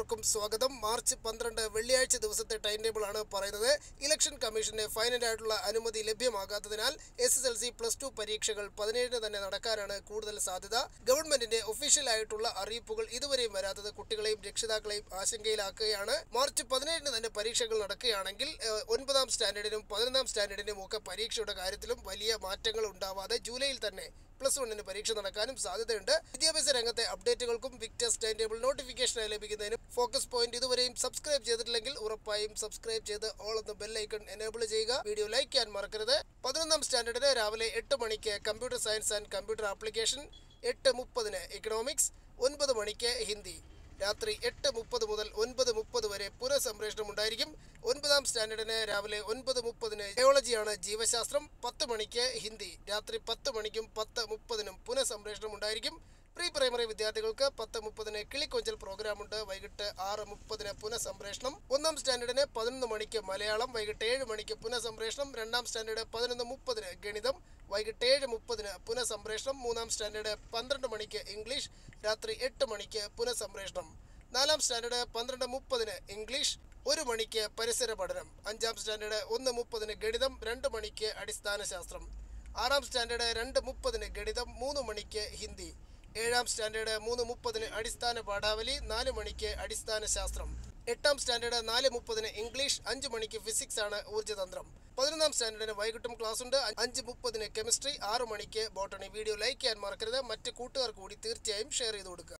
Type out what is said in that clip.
എല്ലാവർക്കും സ്വാഗതം മാർച്ച് പന്ത്രണ്ട് വെള്ളിയാഴ്ച ദിവസത്തെ ടൈം ടേബിൾ ആണ് പറയുന്നത് ഇലക്ഷൻ കമ്മീഷന്റെ ഫൈനലായിട്ടുള്ള അനുമതി ലഭ്യമാകാത്തതിനാൽ S S L C plus two പരീക്ഷകൾ പതിനേഴിന് തന്നെ നടക്കാനാണ് കൂടുതൽ സാധ്യത ഗവൺമെന്റിന്റെ ഒഫീഷ്യൽ ആയിട്ടുള്ള അറിയിപ്പുകൾ ഇതുവരെയും വരാത്തത് കുട്ടികളെയും രക്ഷിതാക്കളെയും ആശങ്കയിലാക്കുകയാണ് മാർച്ച് പതിനേഴിന് തന്നെ പരീക്ഷകൾ നടക്കുകയാണെങ്കിൽ ഏഹ്, ഒൻപതാം സ്റ്റാൻഡേർഡിനും പതിനൊന്നാം സ്റ്റാൻഡേർഡിനും ഒക്കെ പരീക്ഷയുടെ കാര്യത്തിലും വലിയ മാറ്റങ്ങൾ ഉണ്ടാവാതെ ജൂലൈയിൽ തന്നെ പ്ലസ് വണ്ണിന് പരീക്ഷ നടക്കാനും സാധ്യതയുണ്ട് വിദ്യാഭ്യാസ രംഗത്തെ അപ്ഡേറ്റുകൾക്കും വിക്ടേഴ്സ് ടൈം ടേബിൾ നോട്ടിഫിക്കേഷനായി ലഭിക്കുന്നതിനും ഫോക്കസ് പോയിന്റ് ഇതുവരെയും സബ്സ്ക്രൈബ് ചെയ്തിട്ടില്ലെങ്കിൽ ഉറപ്പായും സബ്സ്ക്രൈബ് ചെയ്ത് ഓൾ എന്ന ബെല്ലൈക്കൺ എനേബിൾ ചെയ്യുക വീഡിയോ ലൈക്ക് ചെയ്യാൻ മറക്കരുത് പതിനൊന്നാം സ്റ്റാൻഡേർഡിന് രാവിലെ എട്ട് മണിക്ക് computer science and computer application എട്ട് മുപ്പതിന് എക്കണോമിക്സ് ഒൻപത് മണിക്ക് ഹിന്ദി രാത്രി എട്ട് മുപ്പത് മുതൽ ഒൻപത് മുപ്പത് വരെ പുനഃസംപ്രേഷണം ഉണ്ടായിരിക്കും ഒൻപതാം സ്റ്റാൻഡേർഡിന് രാവിലെ ഒൻപത് മുപ്പതിന് ബയോളജിയാണ് ജീവശാസ്ത്രം പത്ത് മണിക്ക് ഹിന്ദി രാത്രി പത്ത് മണിക്കും പത്ത് മുപ്പതിനും പുനഃസംപ്രേഷണം ഉണ്ടായിരിക്കും പ്രീ പ്രൈമറി വിദ്യാർത്ഥികൾക്ക് പത്ത് മുപ്പതിന് കിളിക്കൊഞ്ചൽ പ്രോഗ്രാം ഉണ്ട് വൈകിട്ട് ആറ് മുപ്പതിന് പുനഃസംപ്രേഷണം ഒന്നാം സ്റ്റാൻഡേർഡിന് പതിനൊന്ന് മണിക്ക് മലയാളം വൈകിട്ട് ഏഴ് മണിക്ക് പുനഃസംപ്രേഷണം രണ്ടാം സ്റ്റാൻഡേർഡ് പതിനൊന്ന് മുപ്പതിന് ഗണിതം വൈകിട്ട് ഏഴ് മുപ്പതിന് പുനഃസംപ്രേഷണം മൂന്നാം സ്റ്റാൻഡേർഡ് പന്ത്രണ്ട് മണിക്ക് ഇംഗ്ലീഷ് രാത്രി എട്ട് മണിക്ക് പുനഃസംപ്രേഷണം നാലാം സ്റ്റാൻഡേർഡ് പന്ത്രണ്ട് മുപ്പതിന് ഇംഗ്ലീഷ് ഒരു മണിക്ക് പരിസര പഠനം അഞ്ചാം സ്റ്റാൻഡേർഡ് ഒന്ന് മുപ്പതിന് ഗണിതം രണ്ട് മണിക്ക് അടിസ്ഥാന ശാസ്ത്രം ആറാം സ്റ്റാൻഡേർഡ് രണ്ട് മുപ്പതിന് ഗണിതം മൂന്ന് മണിക്ക് ഹിന്ദി ഏഴാം സ്റ്റാൻഡേർഡ് മൂന്ന് മുപ്പതിന് അടിസ്ഥാന പാഠാവലി നാല് മണിക്ക് അടിസ്ഥാന ശാസ്ത്രം എട്ടാം സ്റ്റാൻഡേർഡ് നാല് മുപ്പതിന് ഇംഗ്ലീഷ് അഞ്ച് മണിക്ക് ഫിസിക്സ് ആണ് ഊർജ്ജതന്ത്രം പതിനൊന്നാം സ്റ്റാൻഡേർഡിന് വൈകിട്ടും ക്ലാസ് ഉണ്ട് അഞ്ച് മുപ്പതിന് കെമിസ്ട്രി ആറ് മണിക്ക് ബോട്ടണി വീഡിയോ ലൈക്ക് ചെയ്യാൻ മറക്കരുത് മറ്റ് കൂട്ടുകാർ കൂടി തീർച്ചയായും ഷെയർ ചെയ്ത് കൊടുക്കുക